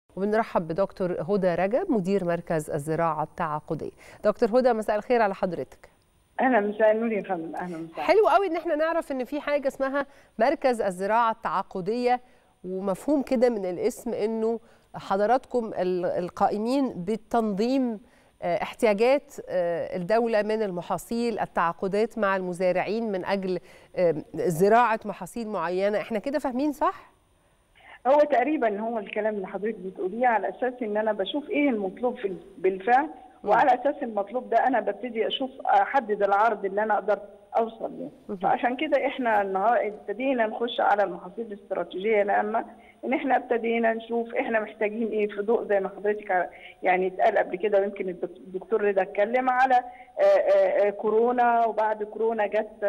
وبنرحب بدكتور هدى رجب مدير مركز الزراعه التعاقديه دكتور هدى مساء الخير على حضرتك اهلا مساء النور يا فندم اهلا مساء حلو قوي ان احنا نعرف ان في حاجه اسمها مركز الزراعه التعاقديه ومفهوم كده من الاسم انه حضراتكم القائمين بالتنظيم احتياجات الدولة من المحاصيل التعاقدات مع المزارعين من أجل زراعة محاصيل معينة احنا كده فاهمين صح؟ هو تقريبا هو الكلام اللي حضرتك بتقوليه على اساس ان انا بشوف ايه المطلوب في بالفعل وعلى اساس المطلوب ده انا ببتدي اشوف احدد العرض اللي انا اقدر اوصل له فعشان كده احنا النهارده ابتدينا نخش على المحاصيل الاستراتيجيه العامه ان احنا ابتدينا نشوف احنا محتاجين ايه في ضوء زي ما حضرتك يعني اتقال قبل كده ويمكن الدكتور رضا اتكلم على آآ آآ كورونا وبعد كورونا جت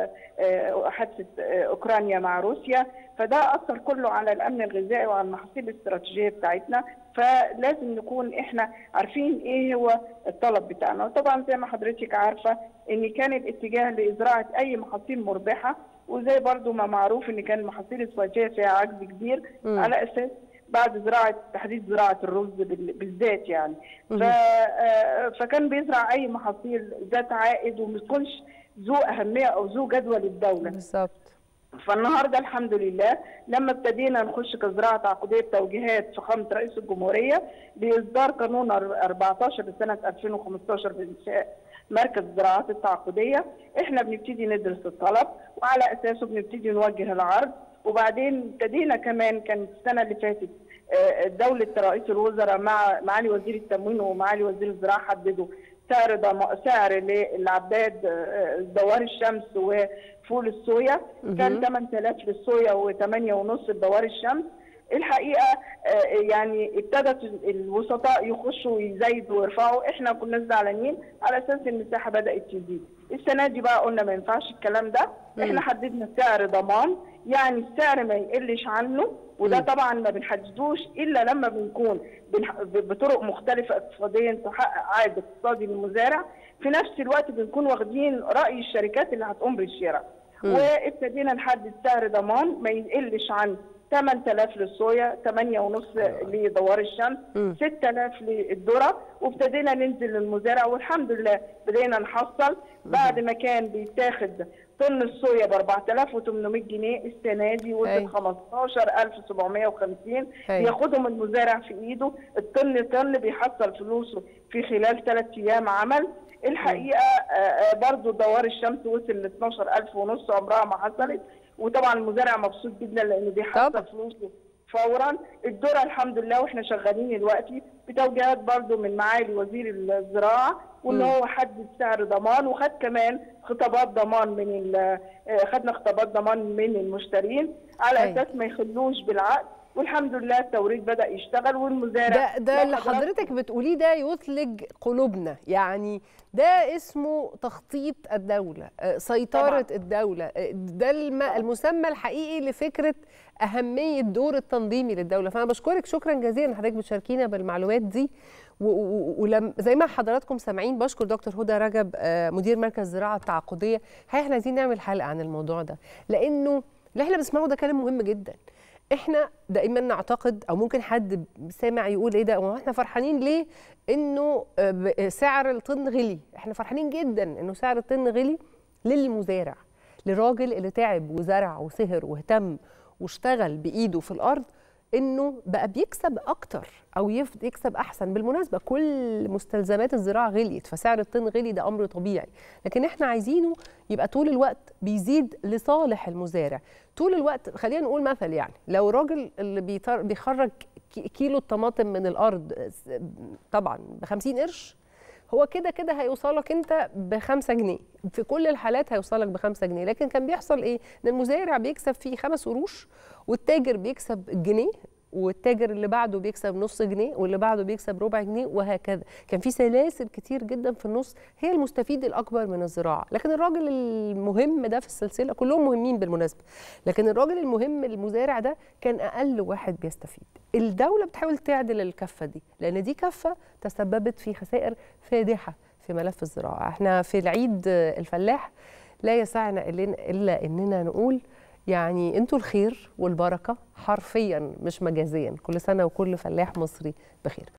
حادثه اوكرانيا مع روسيا فده اثر كله على الامن الغذائي وعلى المحاصيل الاستراتيجيه بتاعتنا فلازم نكون احنا عارفين ايه هو الطلب بتاعنا وطبعا زي ما حضرتك عارفه ان كان الاتجاه لازراعه اي محاصيل مربحه وزي برضو ما معروف ان كان المحاصيل الاسواجيه فيها عجز كبير م. على اساس بعد زراعه تحديد زراعه الرز بالذات يعني ف... فكان بيزرع اي محاصيل ذات عائد وما يكونش ذو اهميه او ذو جدوى للدوله بالظبط فالنهارده الحمد لله لما ابتدينا نخش كزراعه تعاقديه توجيهات فخامه رئيس الجمهوريه باصدار قانون 14 لسنه 2015 بانشاء مركز الزراعات التعاقديه احنا بنبتدي ندرس الطلب وعلى اساسه بنبتدي نوجه العرض وبعدين ابتدينا كمان كانت السنه اللي فاتت دوله رئيس الوزراء مع معالي وزير التموين ومعالي وزير الزراعه حددوا سعر سعر للعباد دوار الشمس وفول الصويا كان 8000 للصويا و8.5 لدوار الشمس الحقيقه يعني ابتدت الوسطاء يخشوا ويزايدوا ويرفعوا احنا كنا زعلانين على اساس ان المساحه بدات تزيد السنه دي بقى قلنا ما ينفعش الكلام ده احنا حددنا سعر ضمان يعني السعر ما يقلش عنه وده طبعا ما بنحددوش الا لما بنكون بطرق مختلفه اقتصاديا تحقق عائد اقتصادي للمزارع في نفس الوقت بنكون واخدين راي الشركات اللي هتقوم بالشراء وابتدينا نحدد سعر ضمان ما يقلش عن 8000 للصويا 8.5 لدوار الشمس 6000 للذره وابتدينا ننزل للمزارع والحمد لله بدينا نحصل بعد ما كان بيتاخد طن الصويا ب 4800 جنيه السنه دي وصل 15750 ياخدهم المزارع في ايده الطن طن بيحصل فلوسه في خلال ثلاث ايام عمل الحقيقه برضو دوار الشمس وصل ل 12000 ونص عمرها ما حصلت وطبعا المزارع مبسوط جدا لانه بيحصل فلوسه فورا الذره الحمد لله واحنا شغالين دلوقتي بتوجيهات برضو من معالي وزير الزراعه وان هو حدد سعر ضمان وخد كمان خطابات ضمان من خدنا خطابات ضمان من المشترين على أي. اساس ما يخلوش بالعقد والحمد لله التوريد بدا يشتغل والمزارع ده ده اللي حضرتك بتقوليه ده يثلج قلوبنا يعني ده اسمه تخطيط الدوله سيطره طبعا. الدوله ده المسمى الحقيقي لفكره اهميه دور التنظيمي للدوله فانا بشكرك شكرا جزيلا حضرتك بتشاركينا بالمعلومات دي ولما زي ما حضراتكم سامعين بشكر دكتور هدى رجب مدير مركز الزراعه التعاقديه احنا عايزين نعمل حلقه عن الموضوع ده لانه اللي احنا بنسمعه ده كلام مهم جدا احنا دائما نعتقد او ممكن حد سامع يقول ايه ده هو احنا فرحانين ليه انه سعر الطن غلي احنا فرحانين جدا انه سعر الطن غلي للمزارع للراجل اللي تعب وزرع وسهر واهتم واشتغل بايده في الارض انه بقى بيكسب اكتر او يكسب احسن بالمناسبه كل مستلزمات الزراعه غليت فسعر الطن غلي ده امر طبيعي لكن احنا عايزينه يبقى طول الوقت بيزيد لصالح المزارع طول الوقت خلينا نقول مثل يعني لو الراجل اللي بيخرج كيلو الطماطم من الارض طبعا ب 50 قرش هو كده كده هيوصلك انت ب 5 جنيه في كل الحالات هيوصلك ب 5 جنيه لكن كان بيحصل ايه ان المزارع بيكسب فيه خمس قروش والتاجر بيكسب جنيه والتاجر اللي بعده بيكسب نص جنيه واللي بعده بيكسب ربع جنيه وهكذا كان في سلاسل كتير جدا في النص هي المستفيد الاكبر من الزراعه لكن الراجل المهم ده في السلسله كلهم مهمين بالمناسبه لكن الراجل المهم المزارع ده كان اقل واحد بيستفيد الدوله بتحاول تعدل الكفه دي لان دي كفه تسببت في خسائر فادحه في ملف الزراعه احنا في العيد الفلاح لا يسعنا الا اننا نقول يعني انتوا الخير والبركه حرفيا مش مجازيا كل سنه وكل فلاح مصري بخير